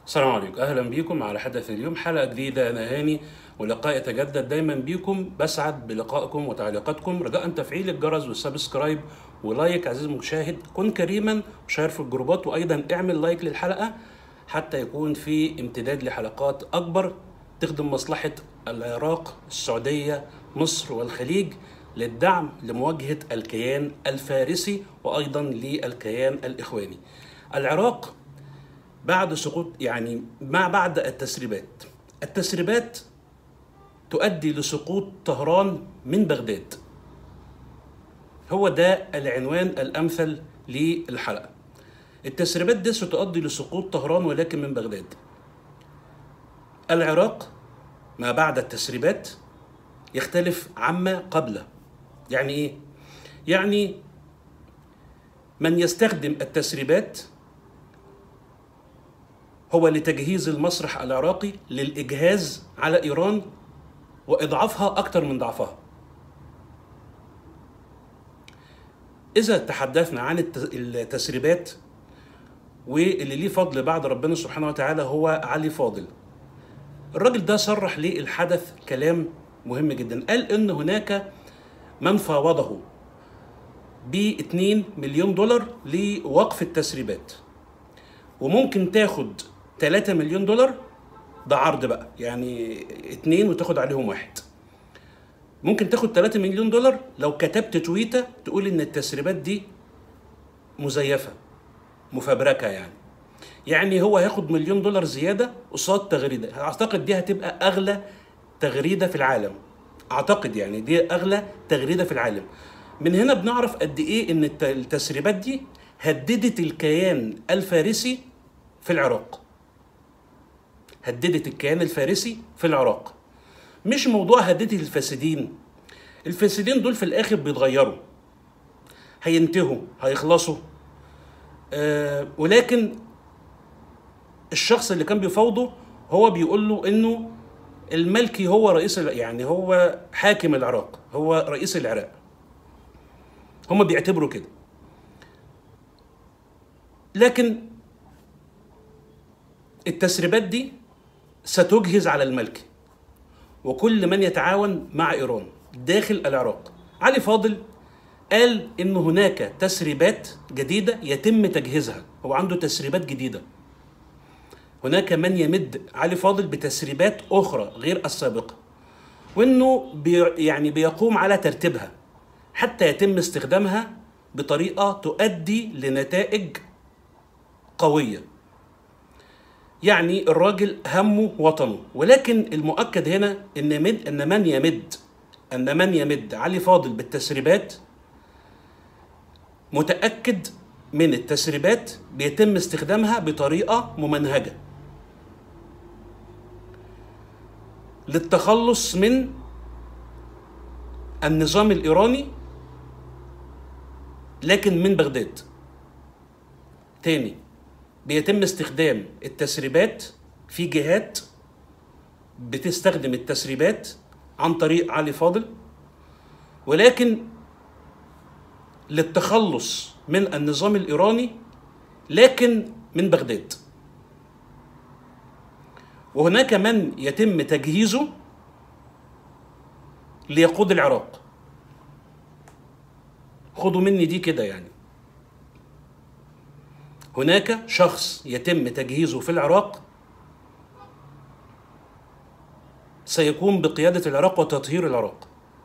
السلام عليكم اهلا بيكم على حدث اليوم حلقه جديده انا هاني ولقاء يتجدد دايما بيكم بسعد بلقائكم وتعليقاتكم رجاء تفعيل الجرس والسبسكرايب ولايك عزيزي المشاهد كن كريما وشير في الجروبات وايضا اعمل لايك للحلقه حتى يكون في امتداد لحلقات اكبر تخدم مصلحه العراق السعوديه مصر والخليج للدعم لمواجهه الكيان الفارسي وايضا للكيان الاخواني العراق بعد سقوط يعني ما بعد التسريبات التسريبات تؤدي لسقوط طهران من بغداد هو ده العنوان الامثل للحلقه التسريبات دي ستؤدي لسقوط طهران ولكن من بغداد العراق ما بعد التسريبات يختلف عما قبله يعني ايه يعني من يستخدم التسريبات هو لتجهيز المسرح العراقي للإجهاز على إيران وإضعافها أكثر من ضعفها إذا تحدثنا عن التسريبات واللي ليه فضل بعد ربنا سبحانه وتعالى هو علي فاضل الراجل ده صرح للحدث كلام مهم جدا قال إن هناك من فاوضه ب 2 مليون دولار لوقف التسريبات وممكن تاخد 3 مليون دولار ده عرض بقى يعني اتنين وتاخد عليهم واحد ممكن تاخد 3 مليون دولار لو كتبت تويته تقول ان التسريبات دي مزيفه مفبركه يعني يعني هو هياخد مليون دولار زياده قصاد تغريده اعتقد دي هتبقى اغلى تغريده في العالم اعتقد يعني دي اغلى تغريده في العالم من هنا بنعرف قد ايه ان التسريبات دي هددت الكيان الفارسي في العراق هددت الكيان الفارسي في العراق مش موضوع هددت الفاسدين الفاسدين دول في الاخر بيتغيروا هينتهوا هيخلصوا آه ولكن الشخص اللي كان بيفاوضه هو بيقول له انه الملكي هو رئيس يعني هو حاكم العراق هو رئيس العراق هم بيعتبروا كده لكن التسريبات دي ستجهز على الملكي وكل من يتعاون مع ايران داخل العراق علي فاضل قال ان هناك تسريبات جديده يتم تجهيزها هو عنده تسريبات جديده هناك من يمد علي فاضل بتسريبات اخرى غير السابقه وانه بي يعني بيقوم على ترتيبها حتى يتم استخدامها بطريقه تؤدي لنتائج قويه يعني الراجل همه وطنه ولكن المؤكد هنا ان مد ان من يمد ان من يمد علي فاضل بالتسريبات متاكد من التسريبات بيتم استخدامها بطريقه ممنهجه للتخلص من النظام الايراني لكن من بغداد تاني بيتم استخدام التسريبات في جهات بتستخدم التسريبات عن طريق علي فاضل ولكن للتخلص من النظام الايراني لكن من بغداد وهناك من يتم تجهيزه ليقود العراق خدوا مني دي كده يعني هناك شخص يتم تجهيزه في العراق سيقوم بقيادة العراق وتطهير العراق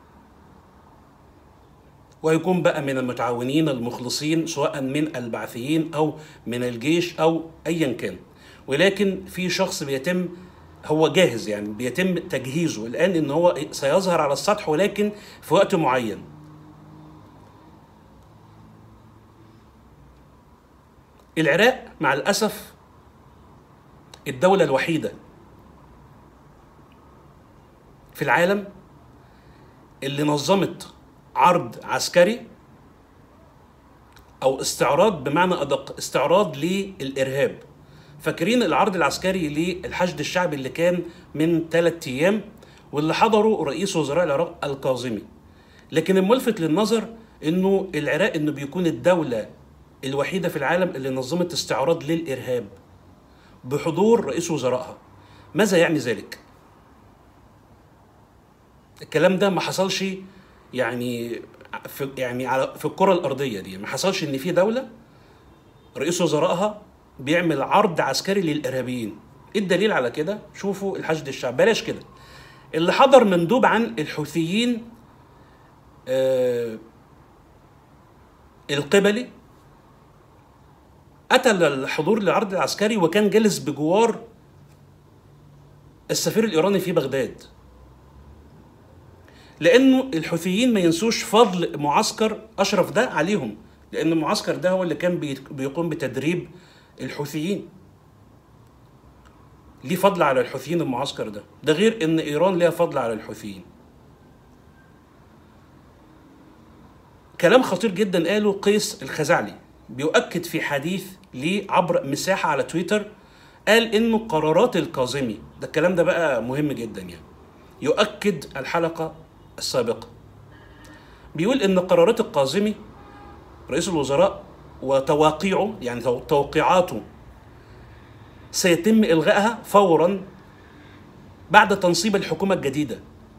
ويكون بقى من المتعاونين المخلصين سواء من البعثيين أو من الجيش أو أيا كان ولكن في شخص بيتم هو جاهز يعني بيتم تجهيزه الآن إن هو سيظهر على السطح ولكن في وقت معين العراق مع الأسف الدولة الوحيدة في العالم اللي نظمت عرض عسكري أو استعراض بمعنى أدق استعراض للإرهاب فاكرين العرض العسكري للحشد الشعبي اللي كان من ثلاثة أيام واللي حضره رئيس وزراء العراق الكاظمي لكن الملفت للنظر انه العراق انه بيكون الدوله الوحيده في العالم اللي نظمت استعراض للارهاب بحضور رئيس وزرائها ماذا يعني ذلك الكلام ده ما حصلش يعني في يعني على في الكره الارضيه دي ما حصلش ان في دوله رئيس وزرائها بيعمل عرض عسكري للارهابيين ايه الدليل على كده شوفوا الحشد الشعبي بلاش كده اللي حضر مندوب عن الحوثيين آه القبلي اتى للحضور للعرض العسكري وكان جالس بجوار السفير الايراني في بغداد لانه الحوثيين ما ينسوش فضل معسكر اشرف ده عليهم لان المعسكر ده هو اللي كان بيقوم بتدريب الحوثيين ليه فضل على الحوثيين المعسكر ده ده غير ان ايران ليها فضل على الحوثيين كلام خطير جدا قاله قيس الخزعلي بيؤكد في حديث ليه عبر مساحه على تويتر قال انه قرارات الكاظمي ده الكلام ده بقى مهم جدا يعني يؤكد الحلقه السابقه بيقول ان قرارات الكاظمي رئيس الوزراء وتواقيعه يعني توقيعاته سيتم الغائها فورا بعد تنصيب الحكومه الجديده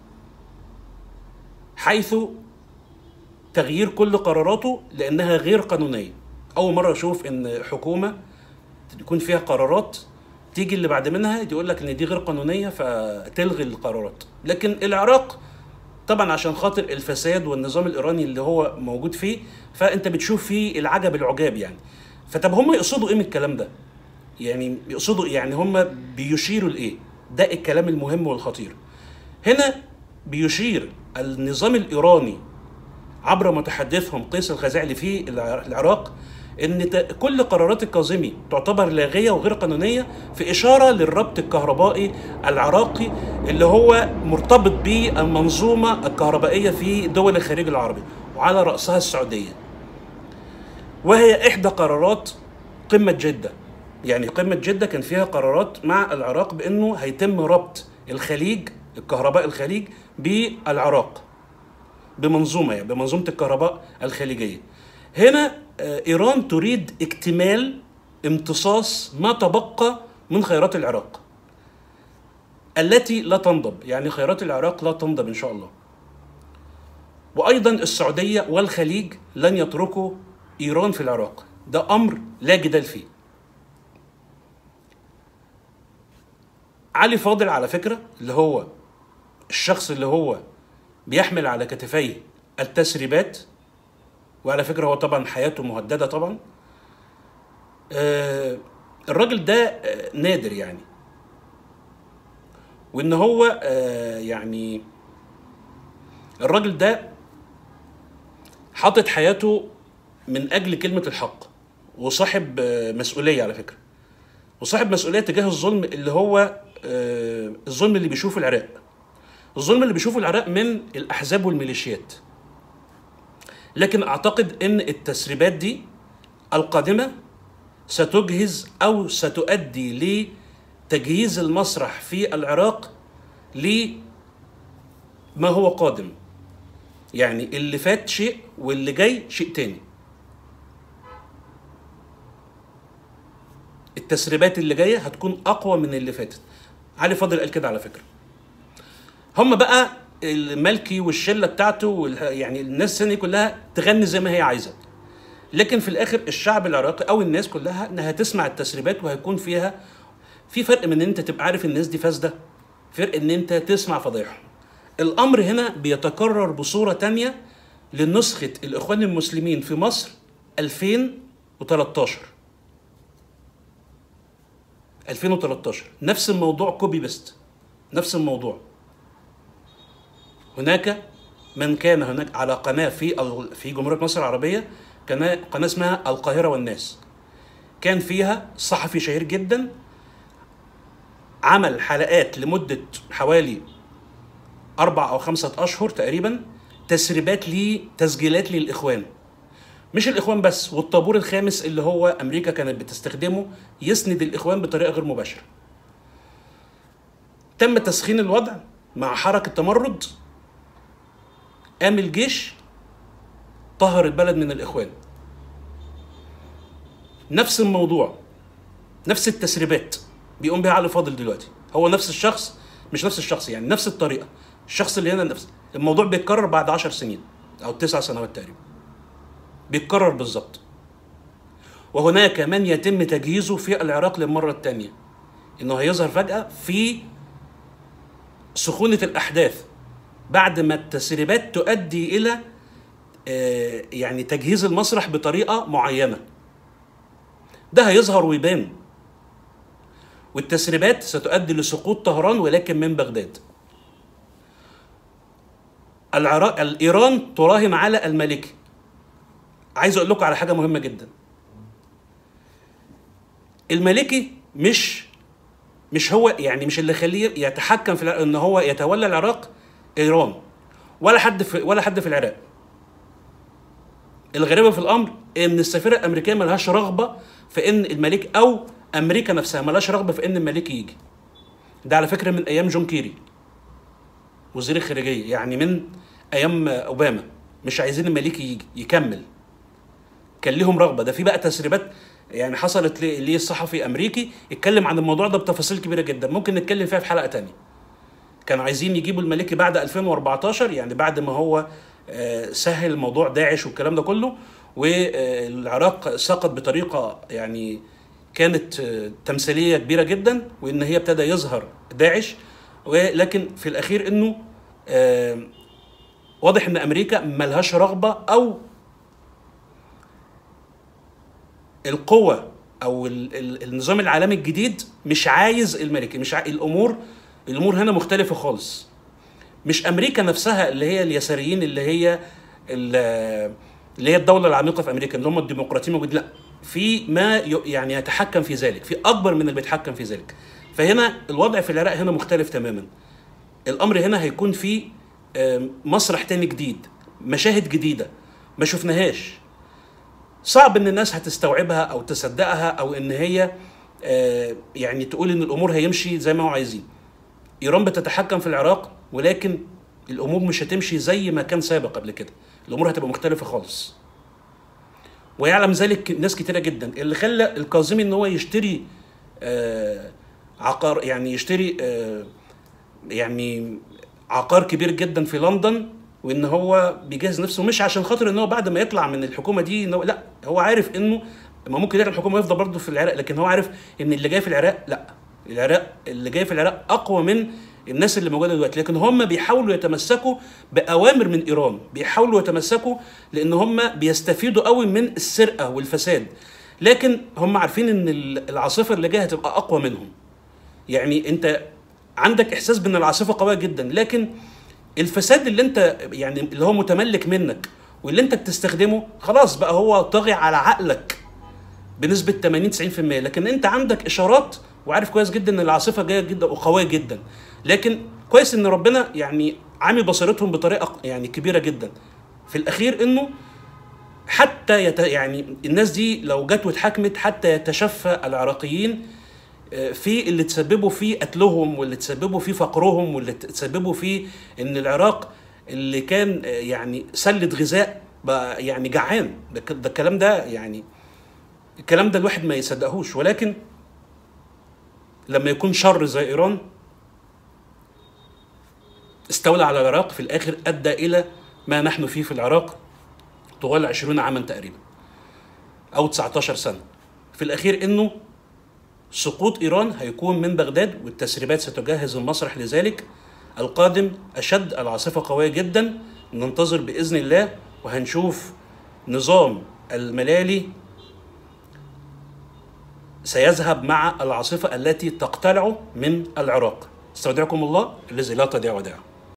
حيث تغيير كل قراراته لانها غير قانونيه اول مره اشوف ان حكومه يكون فيها قرارات تيجي اللي بعد منها يقول لك ان دي غير قانونيه فتلغي القرارات لكن العراق طبعا عشان خاطر الفساد والنظام الايراني اللي هو موجود فيه فانت بتشوف فيه العجب العجاب يعني فطب هم يقصدوا ايه من الكلام ده يعني يقصدوا يعني هم بيشيروا لايه ده الكلام المهم والخطير هنا بيشير النظام الايراني عبر متحدثهم قيس الخزاعلي في العراق ان كل قرارات الكاظمي تعتبر لاغيه وغير قانونيه في اشاره للربط الكهربائي العراقي اللي هو مرتبط بالمنظومه الكهربائيه في دول الخليج العربي وعلى راسها السعوديه. وهي احدى قرارات قمه جده. يعني قمه جده كان فيها قرارات مع العراق بانه هيتم ربط الخليج الكهرباء الخليج بالعراق. بمنظومه يعني بمنظومه الكهرباء الخليجيه. هنا ايران تريد اكتمال امتصاص ما تبقى من خيرات العراق التي لا تنضب يعني خيرات العراق لا تنضب ان شاء الله وايضا السعوديه والخليج لن يتركوا ايران في العراق ده امر لا جدال فيه علي فاضل على فكره اللي هو الشخص اللي هو بيحمل على كتفيه التسريبات وعلى فكره هو طبعا حياته مهدده طبعا آه الراجل ده آه نادر يعني وان هو آه يعني الراجل ده حاطط حياته من اجل كلمه الحق وصاحب آه مسؤوليه على فكره وصاحب مسؤوليه تجاه الظلم اللي هو آه الظلم اللي بيشوفه العراق الظلم اللي بيشوفه العراق من الاحزاب والميليشيات لكن اعتقد ان التسريبات دي القادمه ستجهز او ستؤدي لتجهيز المسرح في العراق لما هو قادم يعني اللي فات شيء واللي جاي شيء تاني التسريبات اللي جايه هتكون اقوى من اللي فاتت علي فاضل قال كده على فكره هم بقى الملكي والشله بتاعته يعني الناس الثانيه كلها تغني زي ما هي عايزه لكن في الاخر الشعب العراقي او الناس كلها انها تسمع التسريبات وهيكون فيها في فرق من ان انت تبقى عارف الناس دي فاسده فرق ان انت تسمع فضايحهم الامر هنا بيتكرر بصوره تانية لنسخه الاخوان المسلمين في مصر 2013 2013 نفس الموضوع كوبي بيست نفس الموضوع هناك من كان هناك على قناه في في جمهوريه مصر العربيه قناه قناه اسمها القاهره والناس كان فيها صحفي شهير جدا عمل حلقات لمده حوالي اربع او خمسه اشهر تقريبا تسريبات لتسجيلات للاخوان مش الاخوان بس والطابور الخامس اللي هو امريكا كانت بتستخدمه يسند الاخوان بطريقه غير مباشره تم تسخين الوضع مع حركه تمرد قام الجيش طهر البلد من الاخوان نفس الموضوع نفس التسريبات بيقوم بيها علي فاضل دلوقتي هو نفس الشخص مش نفس الشخص يعني نفس الطريقه الشخص اللي هنا نفس الموضوع بيتكرر بعد عشر سنين او تسع سنوات تقريبا بيتكرر بالظبط وهناك من يتم تجهيزه في العراق للمره الثانيه انه هيظهر فجاه في سخونه الاحداث بعد ما التسريبات تؤدي الى آه، يعني تجهيز المسرح بطريقه معينه ده هيظهر ويبان والتسريبات ستؤدي لسقوط طهران ولكن من بغداد العراق ايران تراهن على المالكي عايز اقول لكم على حاجه مهمه جدا المالكي مش مش هو يعني مش اللي يخليه يتحكم في الع- ان هو يتولى العراق ايران ولا حد في ولا حد في العراق الغريبه في الامر ان السفيره الامريكيه ملهاش رغبه في ان الملك او امريكا نفسها ملهاش رغبه في ان الملك يجي ده على فكره من ايام جون كيري وزير الخارجيه يعني من ايام اوباما مش عايزين الملك يجي يكمل كان ليهم رغبه ده في بقى تسريبات يعني حصلت ليه ليه صحفي امريكي اتكلم عن الموضوع ده بتفاصيل كبيره جدا ممكن نتكلم فيها في حلقه تانية كانوا عايزين يجيبوا الملكي بعد 2014 يعني بعد ما هو آه، سهل موضوع داعش والكلام ده كله والعراق سقط بطريقه يعني كانت آه، تمثيليه كبيره جدا وان هي ابتدى يظهر داعش ولكن في الاخير انه آه، واضح ان امريكا ملهاش رغبه او القوة أو ال- ال- النظام العالمي الجديد مش عايز الملكي مش عاي... الأمور الأمور هنا مختلفة خالص مش أمريكا نفسها اللي هي اليساريين اللي هي ال- اللي هي الدولة العميقة في أمريكا اللي هم الديمقراطيين موجودين لا في ما ي- يعني يتحكم في ذلك في أكبر من اللي بيتحكم في ذلك فهنا الوضع في العراق هنا مختلف تماما الأمر هنا هيكون في آم، مسرح تاني جديد مشاهد جديدة ما شفناهاش صعب ان الناس هتستوعبها او تصدقها او ان هي آه، يعني تقول ان الامور هيمشي زي ما هو عايزين ايران بتتحكم في العراق ولكن الامور مش هتمشي زي ما كان سابق قبل كده الامور هتبقى مختلفه خالص ويعلم ذلك ناس كتيره جدا اللي خلى الكاظمي ان هو يشتري آه، عقار يعني يشتري آه، يعني عقار كبير جدا في لندن وان هو بيجهز نفسه مش عشان خاطر ان هو بعد ما يطلع من الحكومه دي إن هو لا هو عارف انه ما ممكن يرجع الحكومه يفضل برضه في العراق لكن هو عارف ان اللي جاي في العراق لا العراق اللي جاي في العراق اقوى من الناس اللي موجوده دلوقتي لكن هم بيحاولوا يتمسكوا باوامر من ايران بيحاولوا يتمسكوا لان هم بيستفيدوا قوي من السرقه والفساد لكن هم عارفين ان العاصفه اللي جايه هتبقى اقوى منهم يعني انت عندك احساس بان العاصفه قويه جدا لكن الفساد اللي انت يعني اللي هو متملك منك واللي انت بتستخدمه خلاص بقى هو طاغي على عقلك بنسبه 80 90% لكن انت عندك اشارات وعارف كويس جدا ان العاصفه جايه جدا وقويه جدا لكن كويس ان ربنا يعني عامل بصيرتهم بطريقه يعني كبيره جدا في الاخير انه حتى يت يعني الناس دي لو جت واتحاكمت حتى يتشفى العراقيين في اللي تسببوا في قتلهم واللي تسببوا في فقرهم واللي تسببوا في ان العراق اللي كان يعني سله غذاء بقى يعني جعان ده ك- ده الكلام ده يعني الكلام ده الواحد ما يصدقهوش ولكن لما يكون شر زي ايران استولى على العراق في الاخر ادى الى ما نحن فيه في العراق طوال 20 عاما تقريبا او 19 سنه في الاخير انه سقوط ايران هيكون من بغداد والتسريبات ستجهز المسرح لذلك القادم اشد العاصفه قويه جدا ننتظر باذن الله وهنشوف نظام الملالي سيذهب مع العاصفه التي تقتلعه من العراق استودعكم الله الذي لا تضيع ودائعه